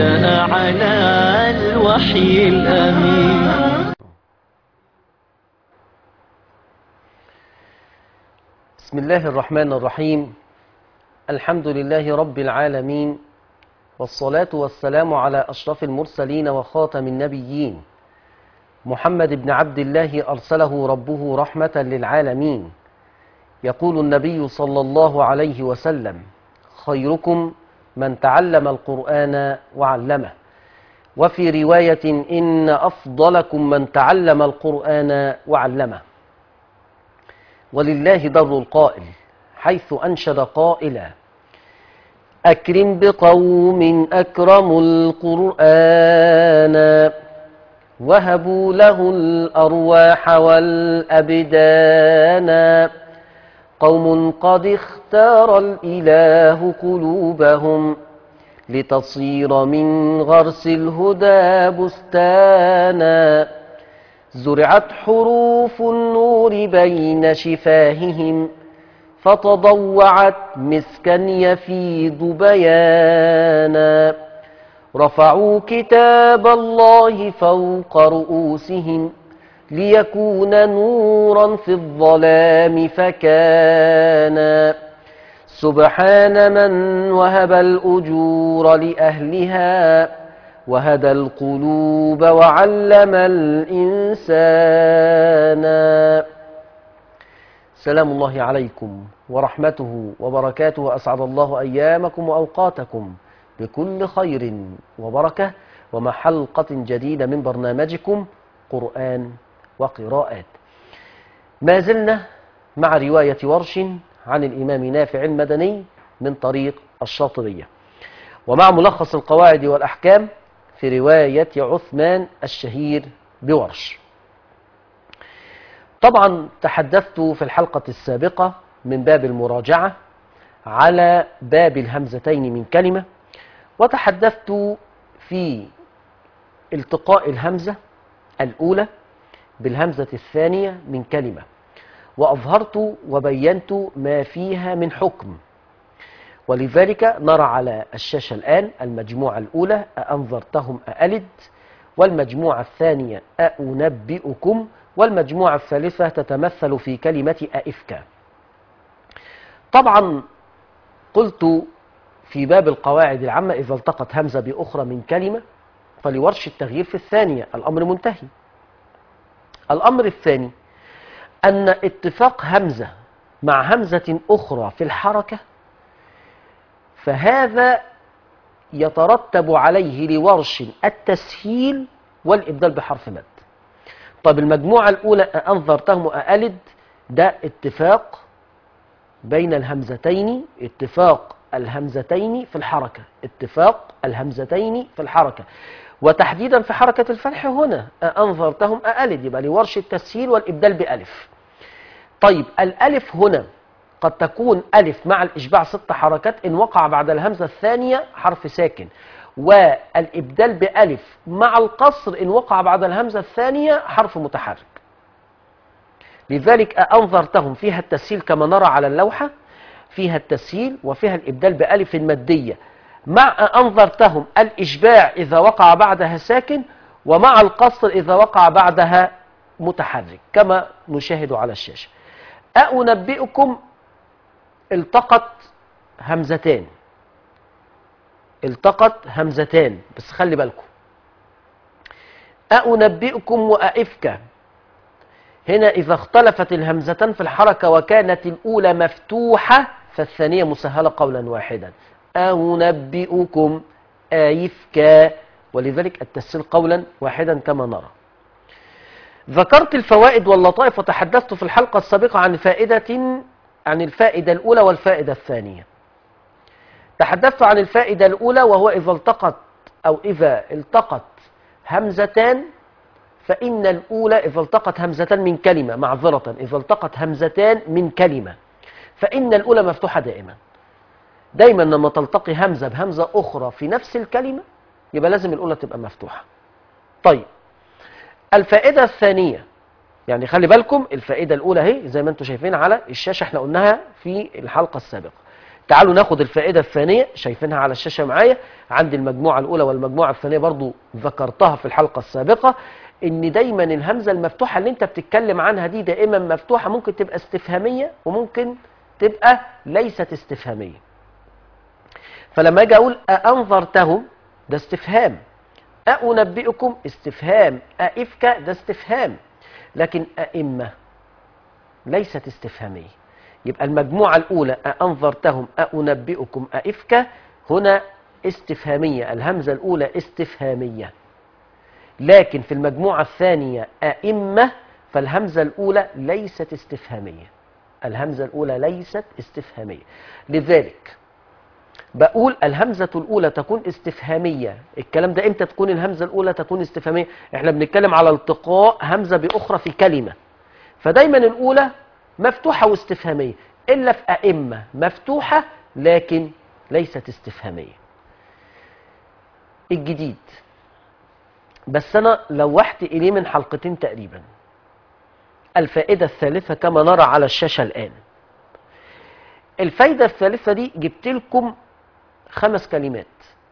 جاء على الوحي الأمين بسم الله الرحمن الرحيم الحمد لله رب العالمين والصلاة والسلام على أشرف المرسلين وخاتم النبيين محمد بن عبد الله أرسله ربه رحمة للعالمين يقول النبي صلى الله عليه وسلم خيركم من تعلم القرآن وعلمه وفي رواية إن أفضلكم من تعلم القرآن وعلمه ولله در القائل حيث أنشد قائلا أكرم بقوم أكرموا القرآن وهبوا له الأرواح والأبدان قوم قد اختار الإله قلوبهم لتصير من غرس الهدى بستانا زرعت حروف النور بين شفاههم فتضوعت مسكا يفيض بيانا رفعوا كتاب الله فوق رؤوسهم ليكون نورا في الظلام فكان سبحان من وهب الأجور لأهلها وهدى القلوب وعلم الإنسان سلام الله عليكم ورحمته وبركاته أسعد الله أيامكم وأوقاتكم بكل خير وبركة ومع حلقة جديدة من برنامجكم قرآن وقراءات ما زلنا مع رواية ورش عن الإمام نافع المدني من طريق الشاطبية ومع ملخص القواعد والأحكام في رواية عثمان الشهير بورش طبعا تحدثت في الحلقة السابقة من باب المراجعة على باب الهمزتين من كلمة وتحدثت في التقاء الهمزة الأولى بالهمزة الثانية من كلمة وأظهرت وبينت ما فيها من حكم ولذلك نرى على الشاشة الآن المجموعة الأولى أأنظرتهم أألد والمجموعة الثانية أأنبئكم والمجموعة الثالثة تتمثل في كلمة أئفكا طبعا قلت في باب القواعد العامة إذا التقت همزة بأخرى من كلمة فلورش التغيير في الثانية الأمر منتهي الأمر الثاني أن اتفاق همزة مع همزة أخرى في الحركة فهذا يترتب عليه لورش التسهيل والإبدال بحرف مد طب المجموعة الأولى أنظرتهم وأألد ده اتفاق بين الهمزتين اتفاق الهمزتين في الحركة اتفاق الهمزتين في الحركة وتحديدا في حركة الفتح هنا أنظرتهم أألد يبقى لورش التسهيل والإبدال بألف طيب الألف هنا قد تكون ألف مع الإشباع ست حركات إن وقع بعد الهمزة الثانية حرف ساكن والإبدال بألف مع القصر إن وقع بعد الهمزة الثانية حرف متحرك لذلك أنظرتهم فيها التسهيل كما نرى على اللوحة فيها التسهيل وفيها الإبدال بألف مادية مع أنظرتهم الإشباع إذا وقع بعدها ساكن ومع القصر إذا وقع بعدها متحرك كما نشاهد على الشاشة أنبئكم التقت همزتان التقت همزتان بس خلي بالكم أنبئكم وأئفك هنا إذا اختلفت الهمزتان في الحركة وكانت الأولى مفتوحة فالثانية مسهلة قولا واحدا أنبئكم آيفكا ولذلك التسهيل قولا واحدا كما نرى ذكرت الفوائد واللطائف وتحدثت في الحلقة السابقة عن فائدة عن الفائدة الأولى والفائدة الثانية تحدثت عن الفائدة الأولى وهو إذا التقت أو إذا التقت همزتان فإن الأولى إذا التقت همزتان من كلمة معذرة إذا التقت همزتان من كلمة فإن الأولى مفتوحة دائما دايما لما تلتقي همزة بهمزة أخرى في نفس الكلمة يبقى لازم الأولى تبقى مفتوحة طيب الفائدة الثانية يعني خلي بالكم الفائدة الأولى اهي زي ما انتم شايفين على الشاشة احنا قلناها في الحلقة السابقة تعالوا ناخد الفائدة الثانية شايفينها على الشاشة معايا عندي المجموعة الأولى والمجموعة الثانية برضو ذكرتها في الحلقة السابقة إن دايما الهمزة المفتوحة اللي أنت بتتكلم عنها دي دائما مفتوحة ممكن تبقى استفهامية وممكن تبقى ليست استفهامية فلما أجي أقول أأنظرتهم ده استفهام أأنبئكم استفهام أئفك ده استفهام لكن أئمة ليست استفهامية يبقى المجموعة الأولى أأنظرتهم أأنبئكم أئفك هنا استفهامية الهمزة الأولى استفهامية لكن في المجموعة الثانية أئمة فالهمزة الأولى ليست استفهامية الهمزة الأولى ليست استفهامية لذلك بقول الهمزة الأولى تكون استفهامية الكلام ده إمتى تكون الهمزة الأولى تكون استفهامية إحنا بنتكلم على التقاء همزة بأخرى في كلمة فدايما الأولى مفتوحة واستفهامية إلا في أئمة مفتوحة لكن ليست استفهامية الجديد بس أنا لوحت إليه من حلقتين تقريبا الفائدة الثالثة كما نرى على الشاشة الآن الفايدة الثالثة دي جبت لكم خمس كلمات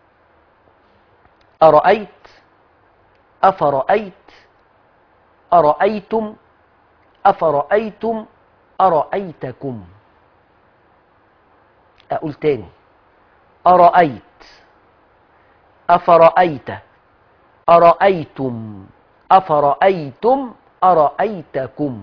أرأيت أفرأيت أرأيتم أفرأيتم أرأيتكم أقول تاني أرأيت أفرأيت أرأيتم أفرأيتم أرأيتكم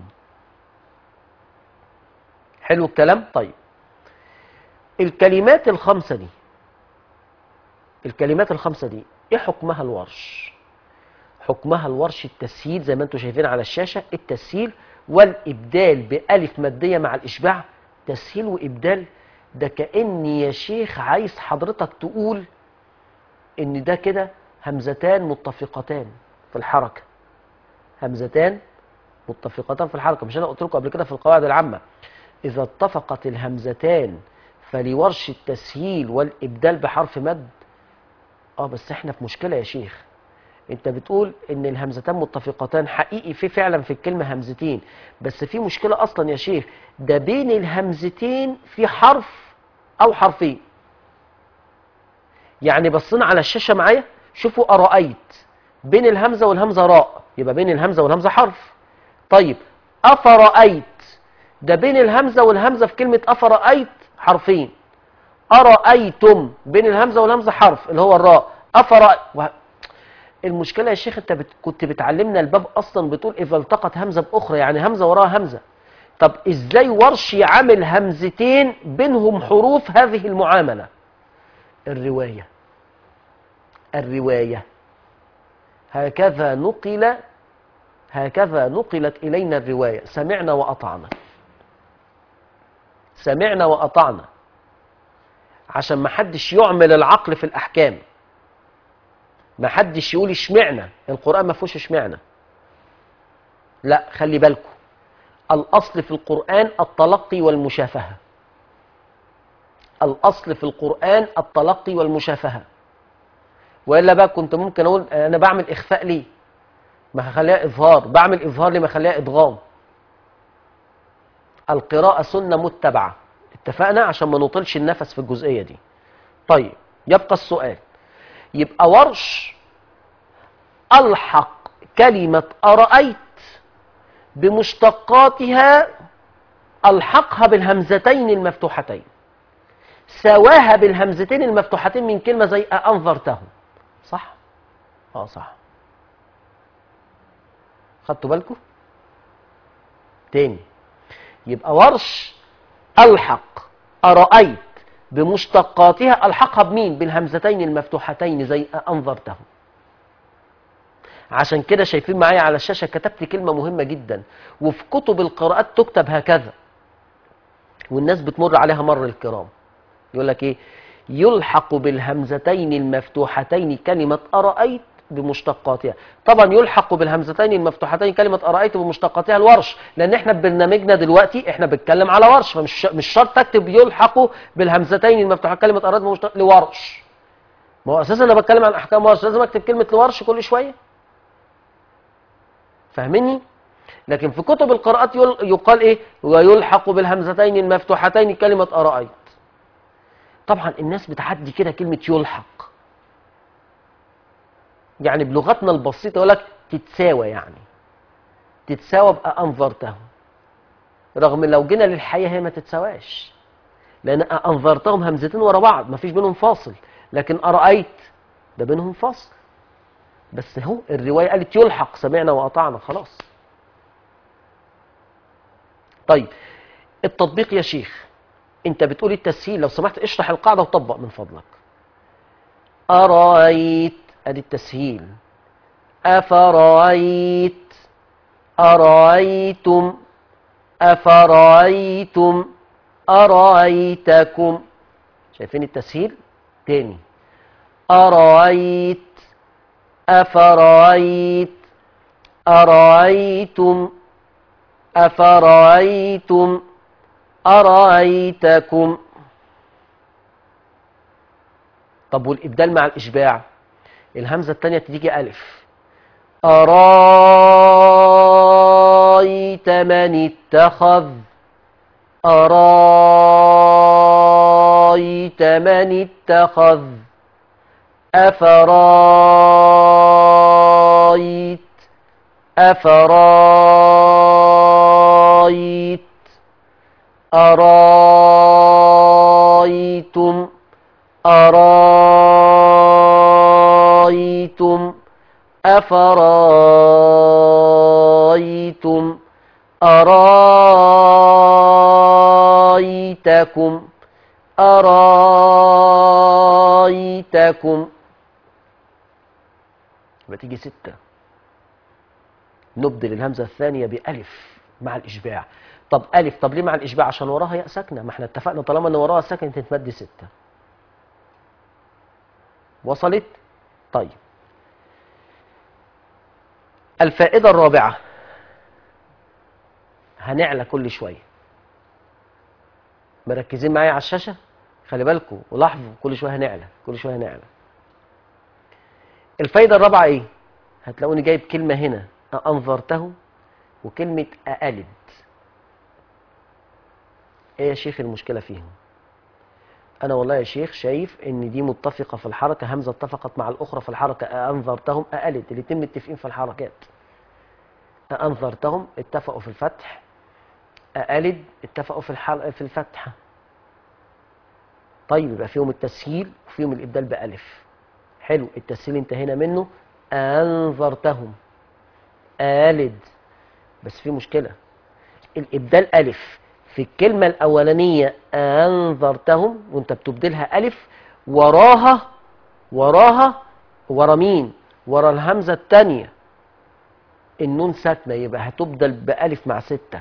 حلو الكلام طيب الكلمات الخمسة دي الكلمات الخمسة دي ايه حكمها الورش حكمها الورش التسهيل زي ما انتم شايفين على الشاشة التسهيل والإبدال بألف مادية مع الإشباع تسهيل وإبدال ده كأني يا شيخ عايز حضرتك تقول إن ده كده همزتان متفقتان في الحركة همزتان متفقتان في الحركة مش أنا قلت لكم قبل كده في القواعد العامة إذا اتفقت الهمزتان فلورش التسهيل والإبدال بحرف مد اه بس احنا في مشكلة يا شيخ انت بتقول ان الهمزتان متفقتان حقيقي في فعلا في الكلمة همزتين بس في مشكلة اصلا يا شيخ ده بين الهمزتين في حرف او حرفين يعني بصينا على الشاشة معايا شوفوا أرأيت بين الهمزة والهمزة راء يبقى بين الهمزة والهمزة حرف طيب أفرأيت ده بين الهمزة والهمزة في كلمة أفرأيت حرفين أرأيتم بين الهمزة والهمزة حرف اللي هو الراء أفرأ و... المشكلة يا شيخ انت بت... كنت بتعلمنا الباب اصلا بتقول اذا التقت همزة باخرى يعني همزة وراها همزة طب ازاي ورش يعامل همزتين بينهم حروف هذه المعاملة الرواية الرواية هكذا نقل هكذا نقلت إلينا الرواية سمعنا وأطعنا سمعنا وأطعنا عشان ما حدش يعمل العقل في الأحكام ما حدش يقول اشمعنا القرآن ما فيهوش اشمعنا لا خلي بالكم الأصل في القرآن التلقي والمشافهة الأصل في القرآن التلقي والمشافهة وإلا بقى كنت ممكن أقول أنا بعمل إخفاء ليه ما هخليها إظهار بعمل إظهار ليه ما أخليها إدغام القراءة سنة متبعة اتفقنا عشان ما نطلش النفس في الجزئية دي طيب يبقى السؤال يبقى ورش ألحق كلمة أرأيت بمشتقاتها ألحقها بالهمزتين المفتوحتين سواها بالهمزتين المفتوحتين من كلمة زي أنظرتهم صح؟ اه صح خدتوا بالكم؟ تاني يبقى ورش ألحق أرأيت بمشتقاتها ألحقها بمين؟ بالهمزتين المفتوحتين زي أنظرتهم عشان كده شايفين معايا على الشاشة كتبت كلمة مهمة جدا وفي كتب القراءات تكتب هكذا والناس بتمر عليها مر الكرام يقول لك ايه يلحق بالهمزتين المفتوحتين كلمة أرأيت بمشتقاتها طبعا يلحق بالهمزتين المفتوحتين كلمة أرأيت بمشتقاتها الورش لأن احنا ببرنامجنا دلوقتي احنا بنتكلم على ورش فمش مش شرط تكتب يلحق بالهمزتين المفتوحتين كلمة أرأيت بمشتق لورش ما هو أساسا أنا بتكلم عن أحكام ورش لازم أكتب كلمة لورش كل شوية فاهمني؟ لكن في كتب القراءات يقال ايه ويلحق بالهمزتين المفتوحتين كلمة أرأيت طبعا الناس بتعدي كده كلمة يلحق يعني بلغتنا البسيطة يقول لك تتساوى يعني تتساوى بقى أنظرتهم رغم لو جينا للحقيقة هي ما تتسواش لأن أنظرتهم همزتين ورا بعض ما فيش بينهم فاصل لكن أرأيت ده بينهم فاصل بس هو الرواية قالت يلحق سمعنا وأطعنا خلاص طيب التطبيق يا شيخ انت بتقول التسهيل لو سمحت اشرح القاعدة وطبق من فضلك أرأيت ادي التسهيل أفرأيت أرأيتم أفرأيتم أرأيتكم شايفين التسهيل تاني أرأيت أفرأيت أرأيتم أفرأيتم أرأيتكم طب والإبدال مع الإشباع الهمزة التانية تيجي ألف أرايت من اتخذ أرايت من اتخذ أفرايت أفرايت أرايتم أرايتم أفرايتم أرايتكم أرايتكم بتيجي ستة نبدل الهمزة الثانية بألف مع الإشباع طب ألف طب ليه مع الإشباع عشان وراها ياء ساكنة ما احنا اتفقنا طالما ان وراها ساكنة تتمد ستة وصلت طيب الفائدة الرابعة هنعلى كل شوية مركزين معايا على الشاشة خلي بالكم ولاحظوا كل شوية هنعلى كل شوية هنعلى الفايدة الرابعة ايه هتلاقوني جايب كلمة هنا أنظرته وكلمة أقلد ايه يا شيخ المشكلة فيهم انا والله يا شيخ شايف ان دي متفقة في الحركة همزة اتفقت مع الاخرى في الحركة انظرتهم اقلد الاتنين متفقين في الحركات انظرتهم اتفقوا في الفتح اقلد اتفقوا في الحل... في الفتحة طيب يبقى فيهم التسهيل وفيهم الابدال بالف حلو التسهيل انتهينا منه انظرتهم قالد بس في مشكلة الابدال الف في الكلمة الأولانية أنظرتهم وأنت بتبدلها ألف وراها وراها ورا مين؟ ورا الهمزة التانية النون ساكنة يبقى هتبدل بألف مع ستة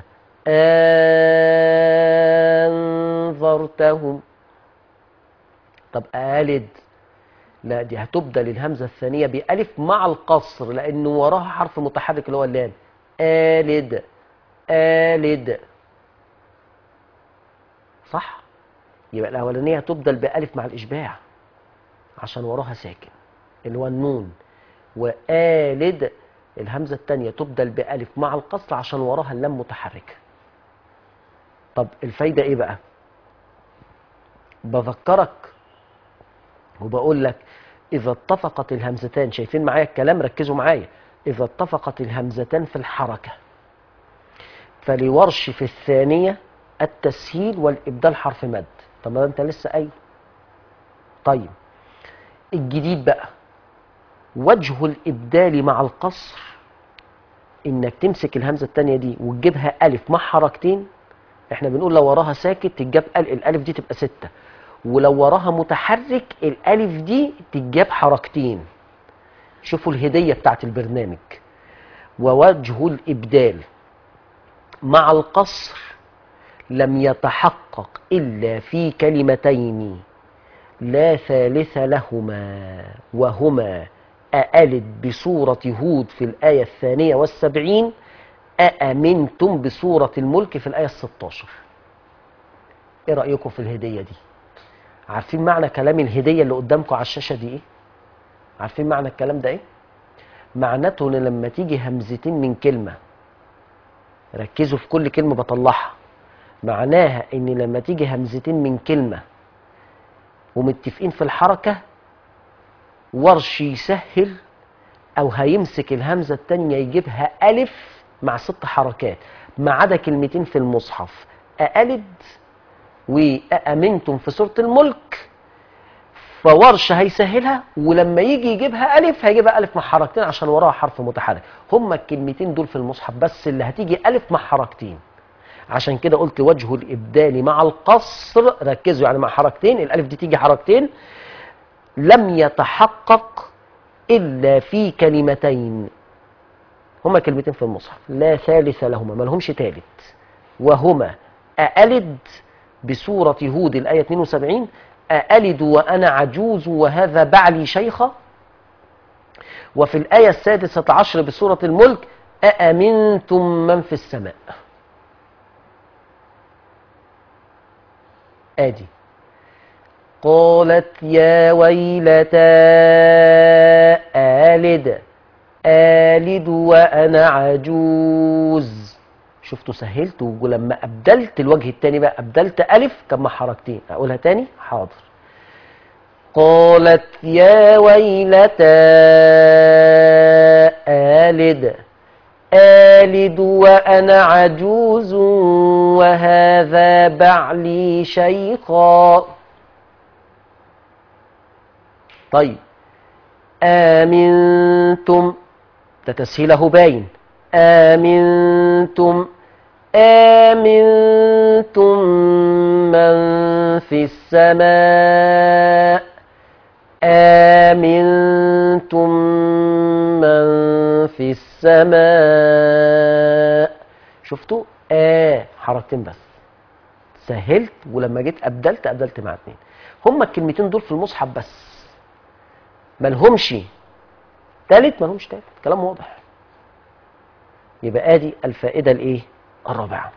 أنظرتهم طب آلد لا دي هتبدل الهمزة الثانية بألف مع القصر لأنه وراها حرف متحرك اللي هو اللام آلد آلد صح يبقى الاولانيه هتبدل بالف مع الاشباع عشان وراها ساكن اللي هو النون والد الهمزه الثانيه تبدل بالف مع القصر عشان وراها اللام متحركه طب الفايده ايه بقى بذكرك وبقول لك اذا اتفقت الهمزتان شايفين معايا الكلام ركزوا معايا اذا اتفقت الهمزتان في الحركه فلورش في الثانيه التسهيل والابدال حرف مد طب ما انت لسه قايل طيب الجديد بقى وجه الابدال مع القصر انك تمسك الهمزه الثانيه دي وتجيبها الف مع حركتين احنا بنقول لو وراها ساكت تتجاب الالف دي تبقى ستة ولو وراها متحرك الالف دي تتجاب حركتين شوفوا الهديه بتاعت البرنامج ووجه الابدال مع القصر لم يتحقق إلا في كلمتين لا ثالث لهما وهما أألد بسورة هود في الآية الثانية والسبعين أأمنتم بسورة الملك في الآية الستاشر إيه رأيكم في الهدية دي عارفين معنى كلام الهدية اللي قدامكم على الشاشة دي إيه عارفين معنى الكلام ده إيه معناته إن لما تيجي همزتين من كلمة ركزوا في كل كلمة بطلعها معناها ان لما تيجي همزتين من كلمة ومتفقين في الحركة ورش يسهل او هيمسك الهمزة التانية يجيبها ألف مع ست حركات ما عدا كلمتين في المصحف أألد وأأمنتم في سورة الملك فورش هيسهلها ولما يجي يجيبها ألف هيجيبها ألف مع حركتين عشان وراها حرف متحرك هما الكلمتين دول في المصحف بس اللي هتيجي ألف مع حركتين عشان كده قلت وجه الإبدال مع القصر ركزوا يعني مع حركتين الألف دي تيجي حركتين لم يتحقق إلا في كلمتين هما كلمتين في المصحف لا ثالث لهما ما لهمش ثالث وهما أألد بسورة هود الآية 72 أألد وأنا عجوز وهذا بعلي شيخة وفي الآية السادسة عشر بسورة الملك أأمنتم من في السماء آدي قالت يا ويلتى آلد آلد وأنا عجوز شفتوا سهلت ولما أبدلت الوجه التاني بقى أبدلت ألف كان مع حركتين أقولها تاني حاضر قالت يا ويلتى آلد آلد وأنا عجوز وهذا بعلي شيخا طيب آمنتم ده تسهيله باين آمنتم آمنتم من في السماء آمنتم من في السماء شفتوا آه حركتين بس سهلت ولما جيت أبدلت أبدلت مع اتنين هما الكلمتين دول في المصحف بس ملهمش تالت ملهمش تالت كلام واضح يبقى ادي الفائده الايه الرابعه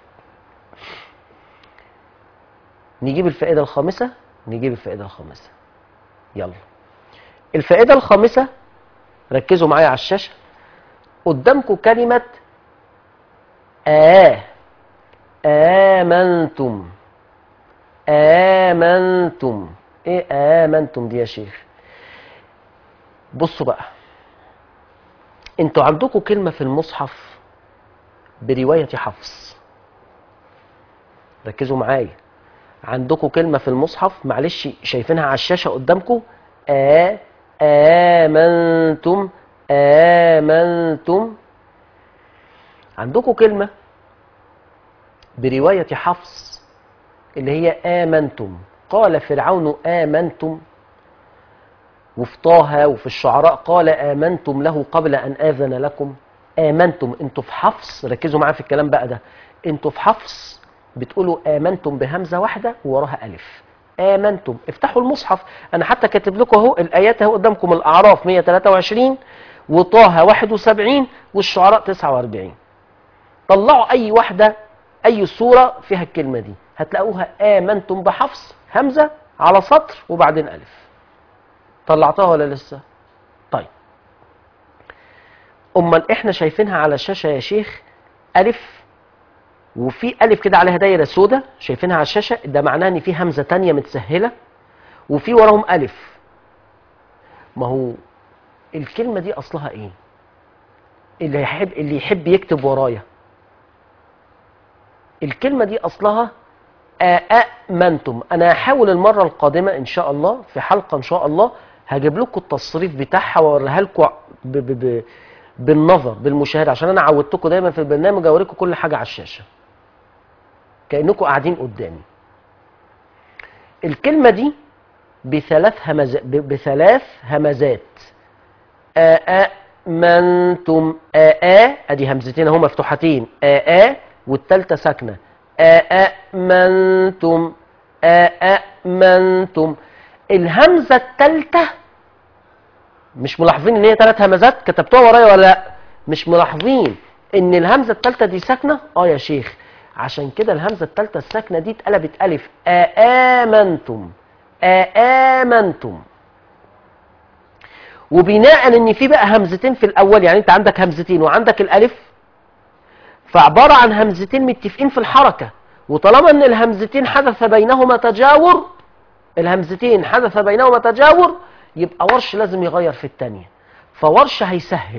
نجيب الفائده الخامسه نجيب الفائده الخامسه يلا الفائده الخامسه ركزوا معايا على الشاشه قدامكم كلمه آه آمنتم آمنتم إيه آمنتم دي يا شيخ بصوا بقى انتوا عندكم كلمة في المصحف برواية حفص ركزوا معايا عندكم كلمة في المصحف معلش شايفينها على الشاشة قدامكم آ آمنتم آمنتم عندكم كلمة برواية حفص اللي هي آمنتم قال فرعون آمنتم وفي طه وفي الشعراء قال آمنتم له قبل أن آذن لكم آمنتم انتوا في حفص ركزوا معايا في الكلام بقى ده انتوا في حفص بتقولوا آمنتم بهمزة واحدة ووراها ألف آمنتم افتحوا المصحف أنا حتى كاتب لكم أهو الآيات أهو قدامكم الأعراف 123 وطه 71 والشعراء 49 طلعوا أي واحدة أي صورة فيها الكلمة دي هتلاقوها آمنتم بحفص همزة على سطر وبعدين ألف طلعتها ولا لسه طيب امال احنا شايفينها على الشاشه يا شيخ الف وفي الف كده عليها دايره سودة شايفينها على الشاشه ده معناه ان في همزه تانية متسهله وفي وراهم الف ما هو الكلمه دي اصلها ايه اللي يحب اللي يحب يكتب ورايا الكلمه دي اصلها آمنتم انا هحاول المره القادمه ان شاء الله في حلقه ان شاء الله هجيب لكم التصريف بتاعها واوريها لكم ب ب ب بالنظر بالمشاهده عشان انا عودتكم دايما في البرنامج اوريكم كل حاجه على الشاشه كانكم قاعدين قدامي الكلمه دي بثلاث همز بثلاث همزات آمنتم آ ادي همزتين اهو مفتوحتين آ والثالثه ساكنه آمنتم آمنتم الهمزة الثالثة مش ملاحظين ان هي ثلاث همزات كتبتوها ورايا ولا لا مش ملاحظين ان الهمزة الثالثة دي ساكنة اه يا شيخ عشان كده الهمزة الثالثة الساكنة دي اتقلبت ألف آمنتم آمنتم وبناء ان في بقى همزتين في الاول يعني انت عندك همزتين وعندك الالف فعبارة عن همزتين متفقين في الحركة وطالما ان الهمزتين حدث بينهما تجاور الهمزتين حدث بينهما تجاور يبقى ورش لازم يغير في الثانيه فورش هيسهل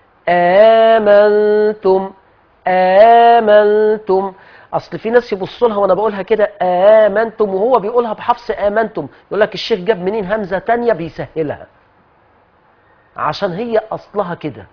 آمنتم آمنتم أصل في ناس يبصوا لها وأنا بقولها كده آمنتم وهو بيقولها بحفص آمنتم يقول لك الشيخ جاب منين همزة تانية بيسهلها عشان هي أصلها كده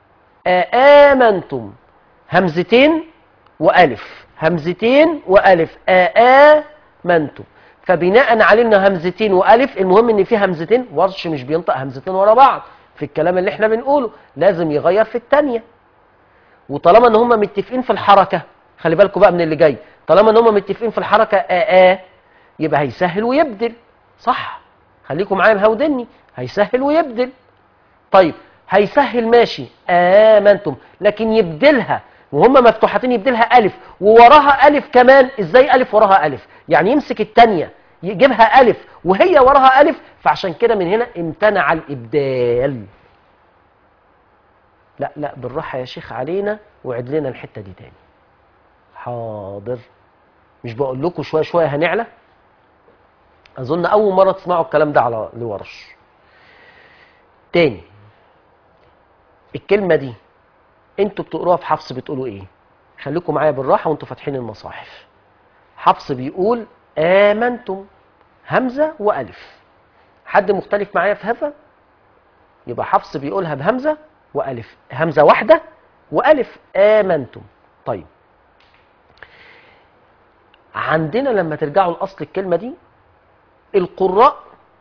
آمنتم همزتين وألف همزتين وألف آمنتم فبناء على إن همزتين وألف المهم إن في همزتين ورش مش بينطق همزتين ورا بعض في الكلام اللي احنا بنقوله لازم يغير في الثانيه وطالما ان هم متفقين في الحركه خلي بالكم بقى من اللي جاي طالما ان هم متفقين في الحركه آ آ يبقى هيسهل ويبدل صح خليكم معايا مهودني هيسهل ويبدل طيب هيسهل ماشي آمنتم لكن يبدلها وهم مفتوحتين يبدلها ألف ووراها ألف كمان إزاي ألف وراها ألف يعني يمسك التانية يجيبها ألف وهي وراها ألف فعشان كده من هنا امتنع الإبدال لا لا بالراحة يا شيخ علينا وعد لنا الحتة دي تاني حاضر مش بقول لكم شوية شوية هنعلى أظن أول مرة تسمعوا الكلام ده على لورش تاني الكلمة دي انتوا بتقروها في حفص بتقولوا ايه خليكم معايا بالراحة وانتوا فاتحين المصاحف حفص بيقول آمنتم همزة وألف حد مختلف معايا في هذا يبقى حفص بيقولها بهمزة وألف همزة واحدة وألف آمنتم طيب عندنا لما ترجعوا لأصل الكلمة دي القراء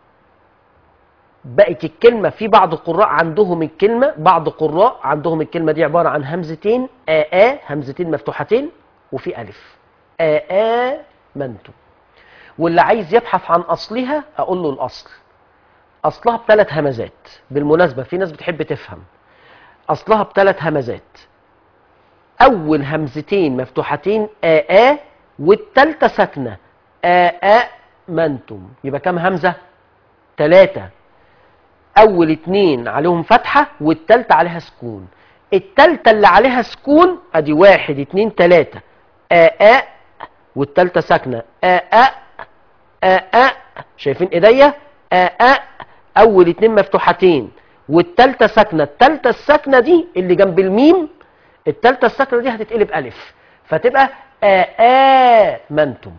بقت الكلمة في بعض القراء عندهم الكلمة بعض قراء عندهم الكلمة دي عبارة عن همزتين آ آ همزتين مفتوحتين وفي ألف آ آ منتم واللي عايز يبحث عن أصلها أقول له الأصل أصلها بثلاث همزات بالمناسبة في ناس بتحب تفهم أصلها بثلاث همزات أول همزتين مفتوحتين آ آ والتالتة ساكنة آ آ منتم يبقى كام همزة؟ ثلاثة أول اتنين عليهم فتحة والتالتة عليها سكون التالتة اللي عليها سكون أدي واحد اتنين تلاتة آ آ والتالتة ساكنة آ آ آ آ شايفين ايديا آ آ أول اتنين مفتوحتين والتالتة ساكنة التالتة الساكنة دي اللي جنب الميم التالتة الساكنة دي هتتقلب ألف فتبقى آمنتم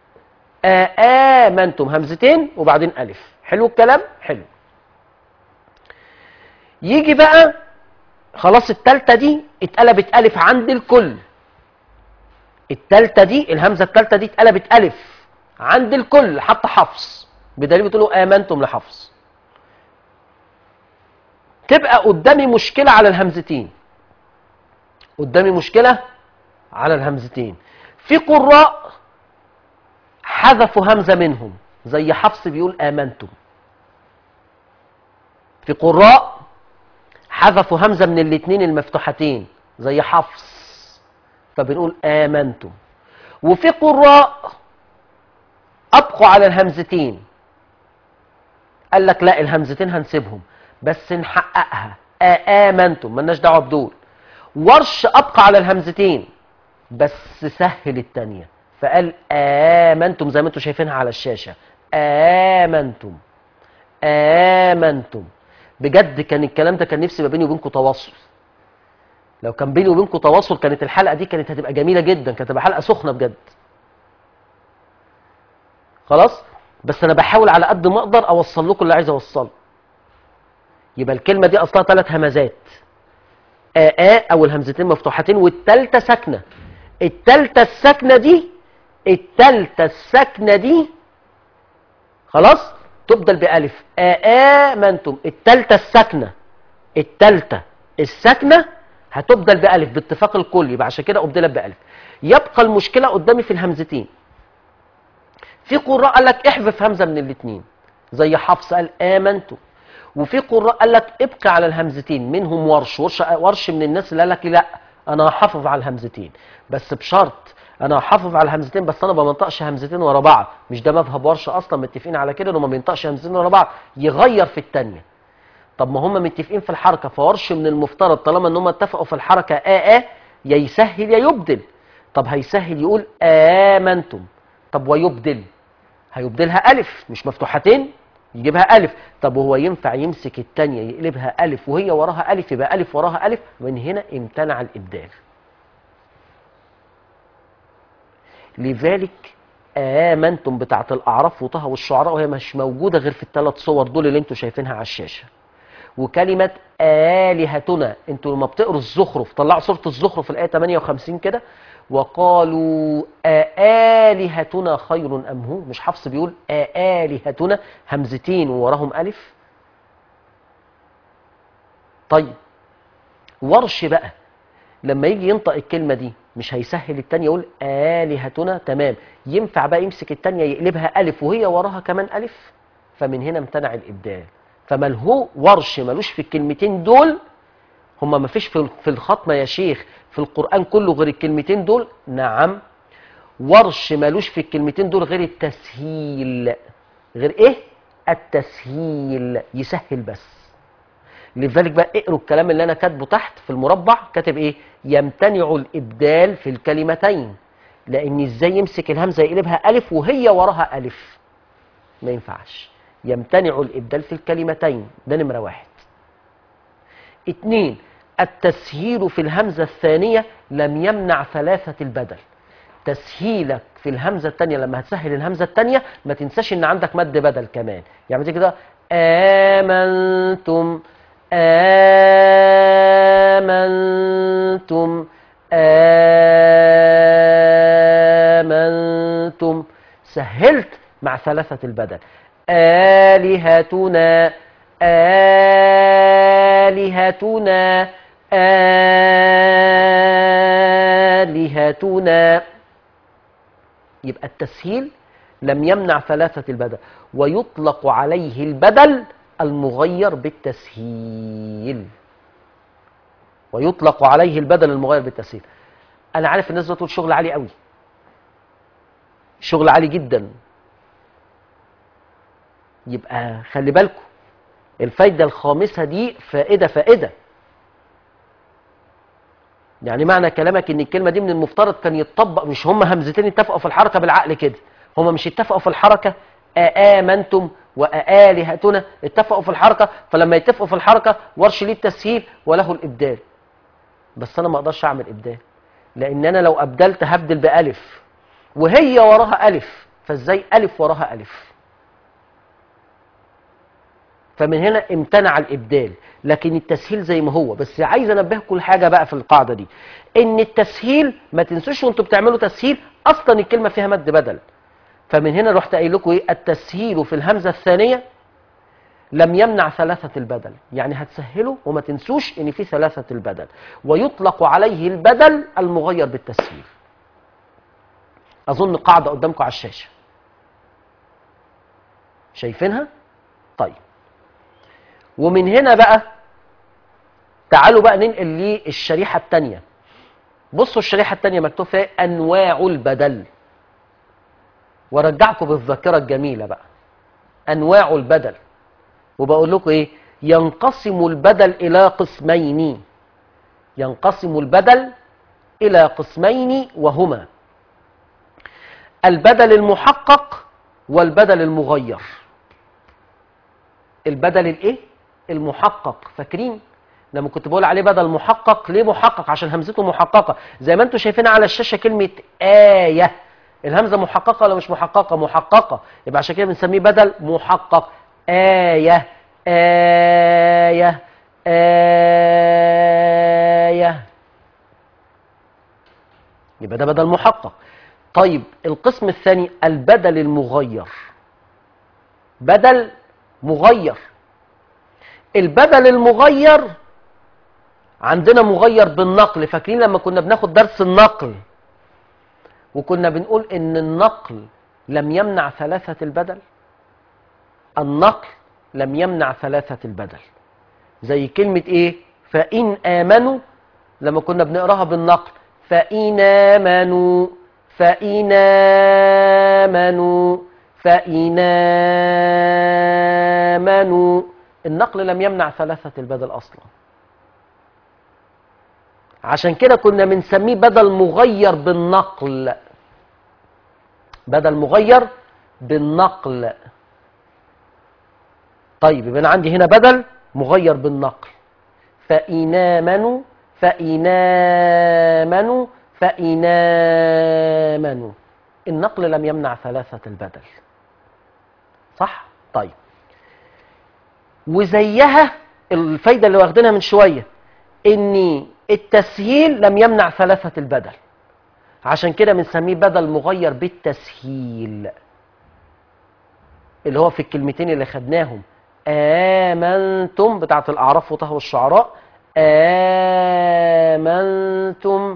آمنتم همزتين وبعدين ألف حلو الكلام؟ حلو يجي بقى خلاص التالتة دي اتقلبت ألف عند الكل التالتة دي الهمزة التالتة دي اتقلبت ألف عند الكل حتى حفص بدليل بتقولوا آمنتم لحفص تبقى قدامي مشكلة على الهمزتين قدامي مشكلة على الهمزتين في قراء حذفوا همزة منهم زي حفص بيقول آمنتم في قراء حذفوا همزة من الاتنين المفتوحتين زي حفص فبنقول آمنتم وفي قراء أبقوا على الهمزتين قال لك لا الهمزتين هنسيبهم بس نحققها آمنتم ملناش دعوة بدول ورش أبقى على الهمزتين بس سهل التانية فقال آمنتم زي ما انتم شايفينها على الشاشة آمنتم آمنتم بجد كان الكلام ده كان نفسي ما بيني وبينكم تواصل لو كان بيني وبينكم تواصل كانت الحلقة دي كانت هتبقى جميلة جدا كانت هتبقى حلقة سخنة بجد خلاص بس انا بحاول على قد ما اقدر اوصل لكم اللي عايز اوصله يبقى الكلمة دي اصلها ثلاث همزات آ آ او الهمزتين مفتوحتين والتالتة ساكنة التالتة الساكنة دي التالتة الساكنة دي خلاص تبدل بألف آمنتم التالتة الساكنة التالتة الساكنة هتبدل بألف باتفاق الكل يبقى عشان كده أبدلت بألف يبقى المشكلة قدامي في الهمزتين في قراء قال لك احذف همزة من الاثنين زي حفص قال آمنتم وفي قراء قال لك ابقى على الهمزتين منهم ورش ورش, ورش من الناس اللي قال لك لا انا هحافظ على الهمزتين بس بشرط انا هحافظ على الهمزتين بس انا ما بنطقش همزتين ورا بعض مش ده مذهب ورش اصلا متفقين على كده انه ما بينطقش همزتين ورا بعض يغير في الثانيه طب ما هم متفقين في الحركه فورش من المفترض طالما ان هم اتفقوا في الحركه آ آ يا يسهل يا يبدل طب هيسهل يقول آمنتم طب ويبدل هيبدلها ألف مش مفتوحتين يجيبها ألف طب وهو ينفع يمسك التانية يقلبها ألف وهي وراها ألف يبقى ألف وراها ألف من هنا امتنع الإبدال لذلك آمنتم بتاعة الأعراف وطه والشعراء وهي مش موجودة غير في الثلاث صور دول اللي انتوا شايفينها على الشاشة وكلمة آلهتنا انتوا لما بتقروا الزخرف طلعوا سورة الزخرف الآية 58 كده وقالوا آلهتنا خير أم هو مش حفص بيقول آلهتنا همزتين ووراهم ألف طيب ورش بقى لما يجي ينطق الكلمة دي مش هيسهل التانية يقول آلهتنا تمام ينفع بقى يمسك التانية يقلبها ألف وهي وراها كمان ألف فمن هنا امتنع الإبدال فملهو ورش ملوش في الكلمتين دول هما ما فيش في في الختمة يا شيخ في القرآن كله غير الكلمتين دول نعم ورش ملوش في الكلمتين دول غير التسهيل غير ايه التسهيل يسهل بس لذلك بقى اقروا الكلام اللي انا كاتبه تحت في المربع كاتب ايه يمتنع الابدال في الكلمتين لان ازاي يمسك الهمزه يقلبها الف وهي وراها الف ما ينفعش يمتنع الابدال في الكلمتين ده نمره واحد اتنين التسهيل في الهمزه الثانيه لم يمنع ثلاثه البدل تسهيلك في الهمزه الثانيه لما هتسهل الهمزه الثانيه ما تنساش ان عندك مد بدل كمان يعني زي كده امنتم آمنتم آمنتم سهلت مع ثلاثة البدل آلهتنا آلهتنا آلهتنا يبقى التسهيل لم يمنع ثلاثة البدل ويطلق عليه البدل المغير بالتسهيل ويطلق عليه البدل المغير بالتسهيل انا عارف الناس بتقول شغل عالي قوي شغل عالي جدا يبقى خلي بالكم الفايدة الخامسة دي فائدة فائدة يعني معنى كلامك ان الكلمة دي من المفترض كان يتطبق مش هم همزتين اتفقوا في الحركة بالعقل كده هم مش اتفقوا في الحركة آمنتم وآلهتنا اتفقوا في الحركة فلما يتفقوا في الحركة ورش ليه التسهيل وله الإبدال بس أنا ما أقدرش أعمل إبدال لأن أنا لو أبدلت هبدل بألف وهي وراها ألف فإزاي ألف وراها ألف فمن هنا امتنع الإبدال لكن التسهيل زي ما هو بس عايز أنبهكم لحاجة بقى في القاعدة دي إن التسهيل ما تنسوش وانتوا بتعملوا تسهيل أصلا الكلمة فيها مد بدل فمن هنا رحت قايل لكم ايه التسهيل في الهمزه الثانيه لم يمنع ثلاثة البدل يعني هتسهلوا وما تنسوش ان في ثلاثة البدل ويطلق عليه البدل المغير بالتسهيل اظن قاعدة قدامكم على الشاشة شايفينها طيب ومن هنا بقى تعالوا بقى ننقل للشريحة الثانية بصوا الشريحة الثانية مكتوب فيها انواع البدل وارجعكم بالذاكره الجميله بقى انواع البدل وبقول لكم ايه ينقسم البدل الى قسمين ينقسم البدل الى قسمين وهما البدل المحقق والبدل المغير البدل الايه المحقق فاكرين لما كنت بقول عليه بدل محقق ليه محقق عشان همزته محققه زي ما انتم شايفين على الشاشه كلمه ايه الهمزه محققه ولا مش محققه محققه يبقى عشان كده بنسميه بدل محقق ايه ايه ايه يبقى ده بدل محقق طيب القسم الثاني البدل المغير بدل مغير البدل المغير عندنا مغير بالنقل فاكرين لما كنا بناخد درس النقل وكنا بنقول ان النقل لم يمنع ثلاثة البدل النقل لم يمنع ثلاثة البدل زي كلمة ايه فإن آمنوا لما كنا بنقراها بالنقل فإن آمنوا فإن آمنوا فإن آمنوا النقل لم يمنع ثلاثة البدل أصلا عشان كده كنا بنسميه بدل مغير بالنقل بدل مغير بالنقل طيب يبقى انا عندي هنا بدل مغير بالنقل فإن آمنوا فإن آمنوا فإن آمنوا النقل لم يمنع ثلاثة البدل صح؟ طيب وزيها الفايدة اللي واخدينها من شوية ان التسهيل لم يمنع ثلاثة البدل عشان كده بنسميه بدل مغير بالتسهيل اللي هو في الكلمتين اللي خدناهم آمنتم بتاعت الأعراف وطه والشعراء آمنتم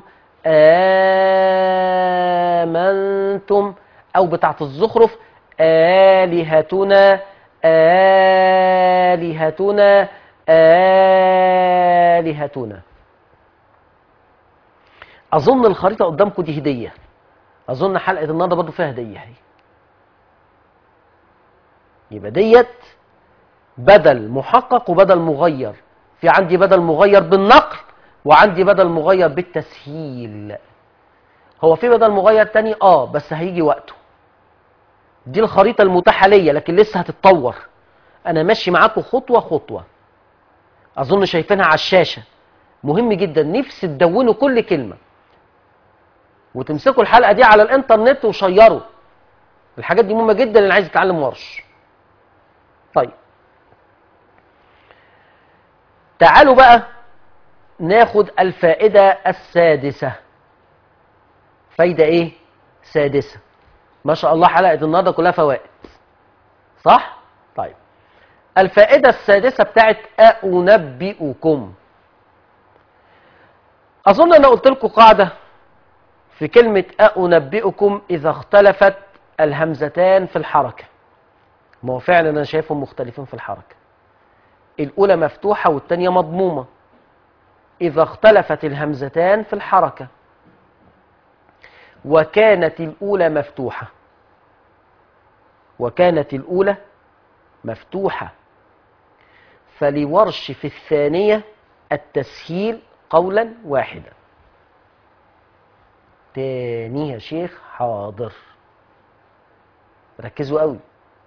آمنتم أو بتاعت الزخرف آلهتنا آلهتنا آلهتنا أظن الخريطة قدامكم دي هدية أظن حلقة النهاردة برضو فيها هدية هي يبقى ديت بدل محقق وبدل مغير في عندي بدل مغير بالنقل وعندي بدل مغير بالتسهيل هو في بدل مغير تاني اه بس هيجي وقته دي الخريطة المتاحة ليا لكن لسه هتتطور انا ماشي معاكم خطوة خطوة اظن شايفينها على الشاشة مهم جدا نفسي تدونوا كل كلمة وتمسكوا الحلقة دي على الانترنت وشيروا الحاجات دي مهمة جدا اللي عايز يتعلم ورش طيب تعالوا بقى ناخد الفائدة السادسة فايدة ايه سادسة ما شاء الله حلقة النهاردة كلها فوائد صح طيب الفائدة السادسة بتاعت أنبئكم أظن أنا قلت لكم قاعدة في كلمة أنبئكم إذا اختلفت الهمزتان في الحركة ما هو فعلا أنا شايفهم مختلفين في الحركة الأولى مفتوحة والتانية مضمومة إذا اختلفت الهمزتان في الحركة وكانت الأولى مفتوحة وكانت الأولى مفتوحة فلورش في الثانية التسهيل قولا واحدا تاني يا شيخ حاضر ركزوا قوي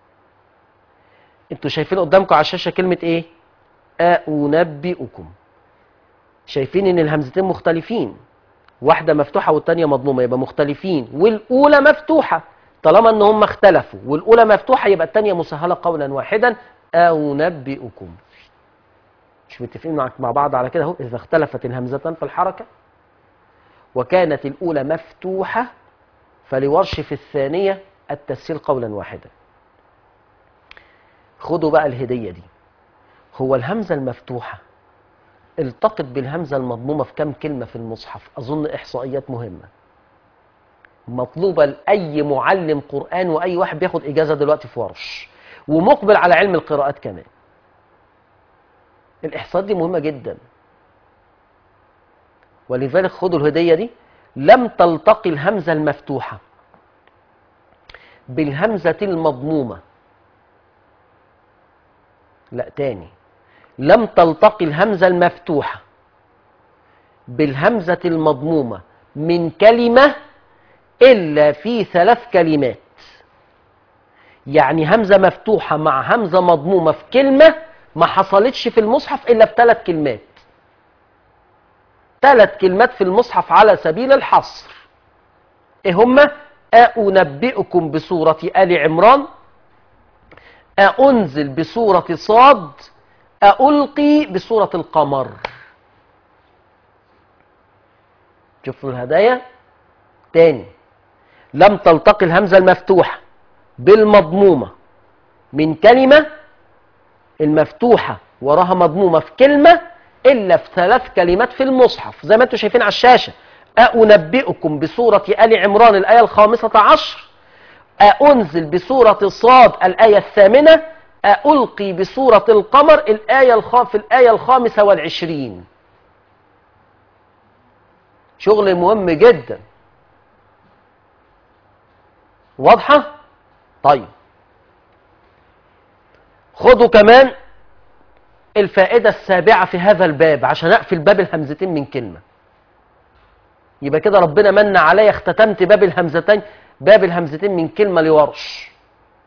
انتوا شايفين قدامكم على الشاشة كلمة ايه أنبئكم شايفين ان الهمزتين مختلفين واحدة مفتوحة والتانية مضمومة يبقى مختلفين والأولى مفتوحة طالما ان هم اختلفوا والأولى مفتوحة يبقى التانية مسهلة قولا واحدا أنبئكم مش متفقين مع مع بعض على كده اهو إذا اختلفت الهمزتان في الحركة وكانت الأولى مفتوحة فلورش في الثانية التسهيل قولا واحدا خدوا بقى الهدية دي هو الهمزة المفتوحة التقط بالهمزة المضمومة في كم كلمة في المصحف أظن إحصائيات مهمة مطلوبة لأي معلم قرآن وأي واحد بياخد إجازة دلوقتي في ورش ومقبل على علم القراءات كمان الإحصائيات دي مهمة جدا ولذلك خدوا الهدية دي لم تلتقي الهمزة المفتوحة بالهمزة المضمومة لا تاني لم تلتقي الهمزة المفتوحة بالهمزة المضمومة من كلمة إلا في ثلاث كلمات يعني همزة مفتوحة مع همزة مضمومة في كلمة ما حصلتش في المصحف إلا في ثلاث كلمات ثلاث كلمات في المصحف على سبيل الحصر إيه هما أنبئكم بسورة آل عمران أنزل بسورة صاد ألقي بسورة القمر شوفوا الهدايا تاني لم تلتقي الهمزة المفتوحة بالمضمومة من كلمة المفتوحة وراها مضمومة في كلمة إلا في ثلاث كلمات في المصحف زي ما انتم شايفين على الشاشة أنبئكم بسورة آل عمران الآية الخامسة عشر أنزل بسورة صاد الآية الثامنة ألقي بسورة القمر الآية الخ... في الآية الخامسة والعشرين شغل مهم جدا واضحة؟ طيب خدوا كمان الفائدة السابعة في هذا الباب عشان أقفل باب الهمزتين من كلمة يبقى كده ربنا من عليا اختتمت باب الهمزتين باب الهمزتين من كلمة لورش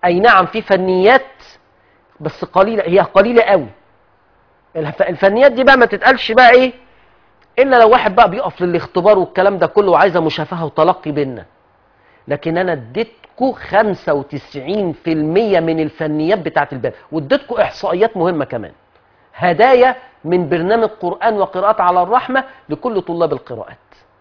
اي نعم في فنيات بس قليله هي قليله قوي الف- الفنيات دي بقى ما تتقالش بقى ايه الا لو واحد بقى بيقف للاختبار والكلام ده كله وعايزه مشافهه وتلقي بينا لكن انا اديتكم 95% من الفنيات بتاعت الباب واديتكم احصائيات مهمه كمان هدايا من برنامج قران وقراءات على الرحمه لكل طلاب القراءات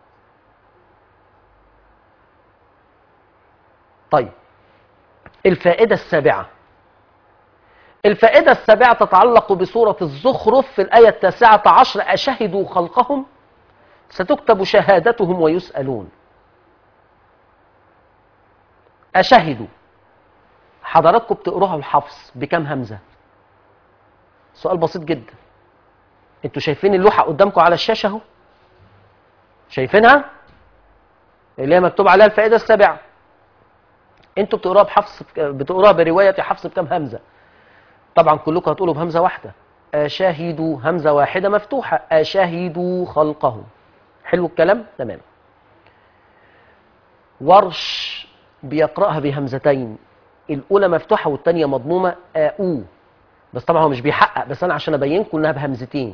طيب الفائده السابعه الفائدة السابعة تتعلق بسورة الزخرف في الآية التاسعة عشر أشهدوا خلقهم ستكتب شهادتهم ويسألون أشهدوا حضراتكم بتقروها الحفص بكم همزة سؤال بسيط جدا انتوا شايفين اللوحة قدامكم على الشاشة اهو شايفينها اللي هي مكتوب عليها الفائدة السابعة انتوا بتقروها بحفص بتقروها برواية حفص بكم همزة طبعا كلكم هتقولوا بهمزة واحدة أشاهدوا همزة واحدة مفتوحة أشاهدوا خلقهم حلو الكلام تمام ورش بيقرأها بهمزتين الأولى مفتوحة والثانية مضمومة آؤو بس طبعا هو مش بيحقق بس أنا عشان أبينكم إنها بهمزتين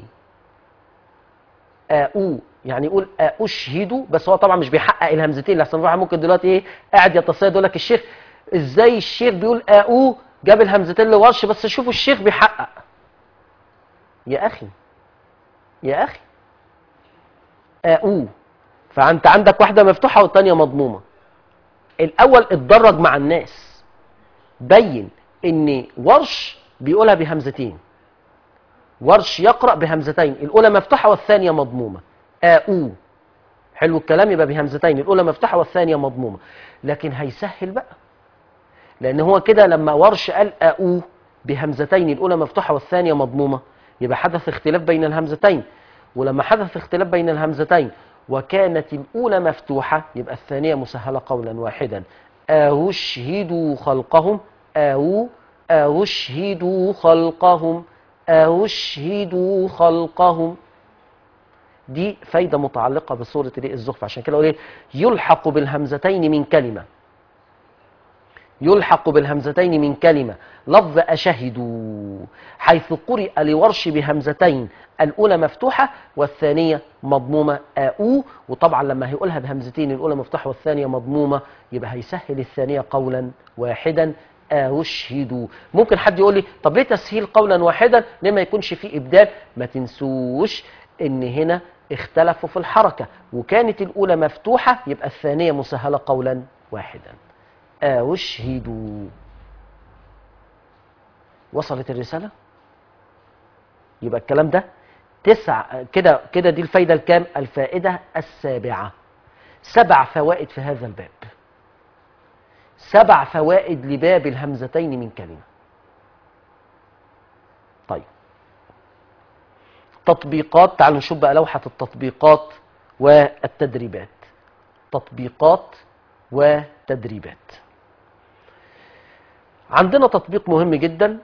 آؤو يعني يقول أشهد بس هو طبعا مش بيحقق الهمزتين لحسن واحد ممكن دلوقتي إيه قاعد يتصيد يقول لك الشيخ إزاي الشيخ بيقول آؤو جاب الهمزتين لورش بس شوفوا الشيخ بيحقق يا أخي يا أخي آؤو فأنت عندك واحدة مفتوحة والتانية مضمومة الأول اتدرج مع الناس بين إن ورش بيقولها بهمزتين ورش يقرأ بهمزتين الأولى مفتوحة والثانية مضمومة آؤو حلو الكلام يبقى بهمزتين الأولى مفتوحة والثانية مضمومة لكن هيسهل بقى لأن هو كده لما ورش قال آؤو بهمزتين الأولى مفتوحة والثانية مضمومة يبقى حدث اختلاف بين الهمزتين ولما حدث اختلاف بين الهمزتين وكانت الأولى مفتوحة يبقى الثانية مسهلة قولا واحدا أشهدوا خلقهم أو أشهدوا خلقهم أشهدوا خلقهم دي فايدة متعلقة بسورة الايه الزخرف عشان كده أقول إيه يلحق بالهمزتين من كلمة يلحق بالهمزتين من كلمة لفظ أشهدوا حيث قرئ لورش بهمزتين الأولى مفتوحة والثانية مضمومة آؤو وطبعا لما هيقولها بهمزتين الأولى مفتوحة والثانية مضمومة يبقى هيسهل الثانية قولا واحدا أشهدوا ممكن حد يقول لي طب ليه تسهيل قولا واحدا ليه ما يكونش فيه إبدال ما تنسوش إن هنا اختلفوا في الحركة وكانت الأولى مفتوحة يبقى الثانية مسهلة قولا واحدا أشهدوا وصلت الرسالة يبقى الكلام ده تسع كده كده دي الفايدة الكام الفائدة السابعة سبع فوائد في هذا الباب سبع فوائد لباب الهمزتين من كلمة طيب تطبيقات تعالوا نشوف بقى لوحة التطبيقات والتدريبات تطبيقات وتدريبات عندنا تطبيق مهم جدا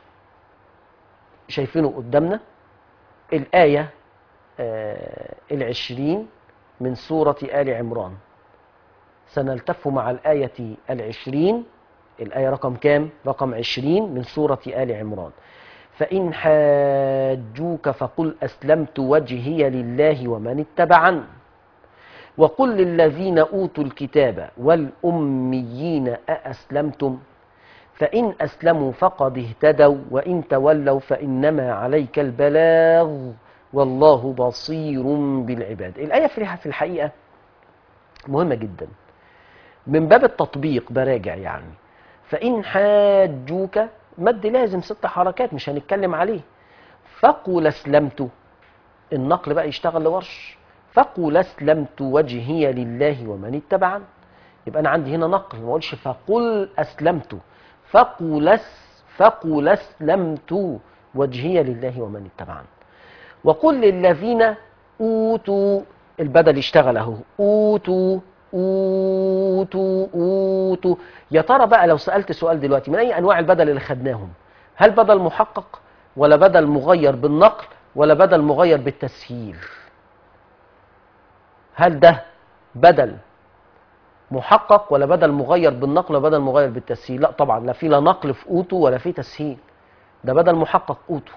شايفينه قدامنا الآية آه العشرين من سورة آل عمران سنلتف مع الآية العشرين الآية رقم كام؟ رقم عشرين من سورة آل عمران فإن حاجوك فقل أسلمت وجهي لله ومن اتبعن وقل للذين أوتوا الكتاب والأميين أأسلمتم فإن أسلموا فقد اهتدوا وإن تولوا فإنما عليك البلاغ والله بصير بالعباد الآية في الحقيقة مهمة جدا من باب التطبيق براجع يعني فإن حاجوك مد لازم ست حركات مش هنتكلم عليه فقل أسلمت النقل بقى يشتغل لورش فقل أسلمت وجهي لله ومن اتبعن يبقى أنا عندي هنا نقل ما أقولش فقل أسلمت فقل أس فقل أسلمت وجهي لله ومن اتبعن وقل للذين أوتوا البدل يشتغل أهو أوتوا أوتوا أوتوا يا ترى بقى لو سألت سؤال دلوقتي من أي أنواع البدل اللي خدناهم هل بدل محقق ولا بدل مغير بالنقل ولا بدل مغير بالتسهيل هل ده بدل محقق ولا بدل مغير بالنقل ولا بدل مغير بالتسهيل لا طبعا لا في لا نقل في اوتو ولا في تسهيل ده بدل محقق اوتو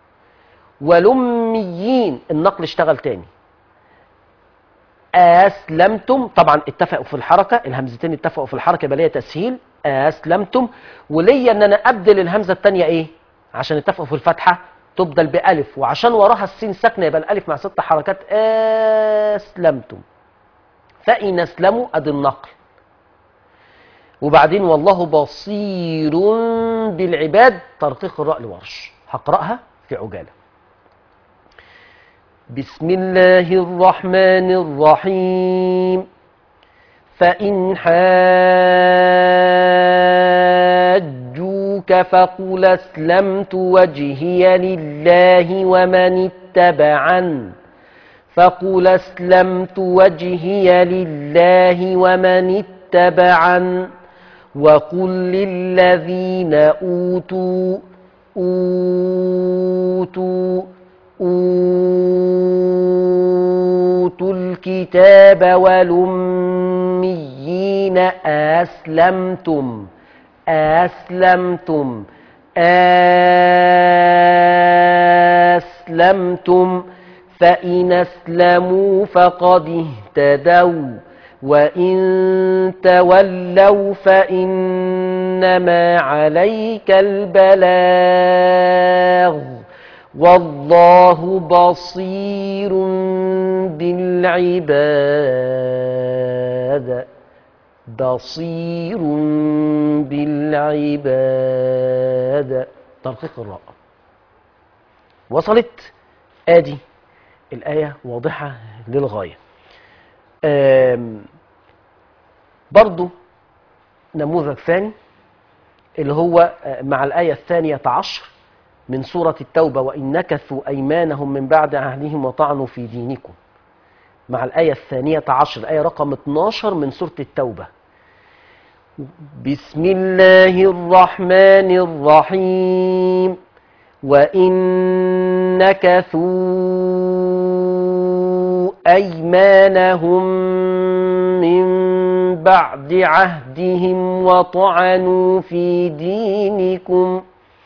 والأميين النقل اشتغل تاني أسلمتم طبعا اتفقوا في الحركة الهمزتين اتفقوا في الحركة يبقى ليا تسهيل أسلمتم وليا ان انا ابدل الهمزة التانية ايه عشان اتفقوا في الفتحة تبدل بألف وعشان وراها السين ساكنة يبقى الألف مع ست حركات أسلمتم فإن أسلموا أدي النقل وبعدين والله بصير بالعباد ترقيق الراء لورش هقرأها في عجالة بسم الله الرحمن الرحيم فإن حاجوك فقل أسلمت وجهي لله ومن اتبعن فقل أسلمت وجهي لله ومن اتبعن وقل للذين أوتوا أوتوا أوتوا الكتاب والأميين أسلمتم أسلمتم أسلمتم فإن أسلموا فقد اهتدوا وإن تولوا فإنما عليك البلاغ والله بصير بالعباد بصير بالعباد ترقيق الراء وصلت ادي الآية واضحة للغاية آم، برضو نموذج ثاني اللي هو آه، مع الآية الثانية عشر من سورة التوبة وإن نكثوا أيمانهم من بعد عهدهم وطعنوا في دينكم مع الآية الثانية عشر الآية رقم 12 من سورة التوبة بسم الله الرحمن الرحيم وإن نكثوا أيمانهم من بعد عهدهم وطعنوا في دينكم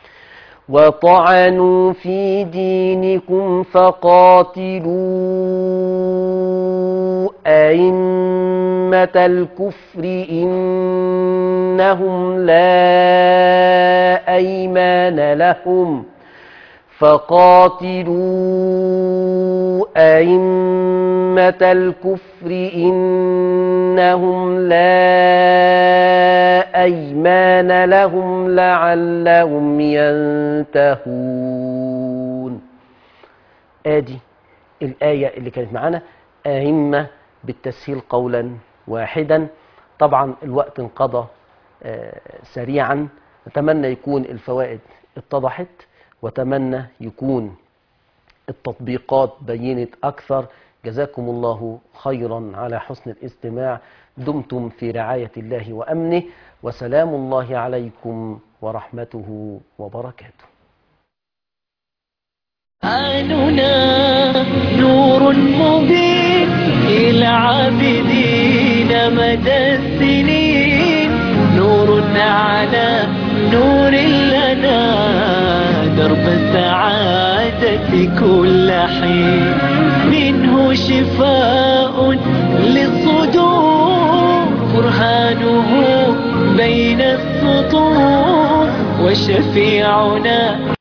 وطعنوا في دينكم فقاتلوا أئمة الكفر إنهم لا أيمان لهم فقاتلوا أئمة الكفر إنهم لا أيمان لهم لعلهم ينتهون آدي الآية اللي كانت معانا أئمة بالتسهيل قولا واحدا طبعا الوقت انقضى آه، سريعا نتمنى يكون الفوائد اتضحت واتمنى يكون التطبيقات بينت أكثر جزاكم الله خيرا على حسن الاستماع دمتم في رعاية الله وأمنه وسلام الله عليكم ورحمته وبركاته قرآننا نور مبين إلى عابدين مدى السنين نور على نور لنا درب السعادة كل حين منه شفاء للصدور برهانه بين السطور وشفيعنا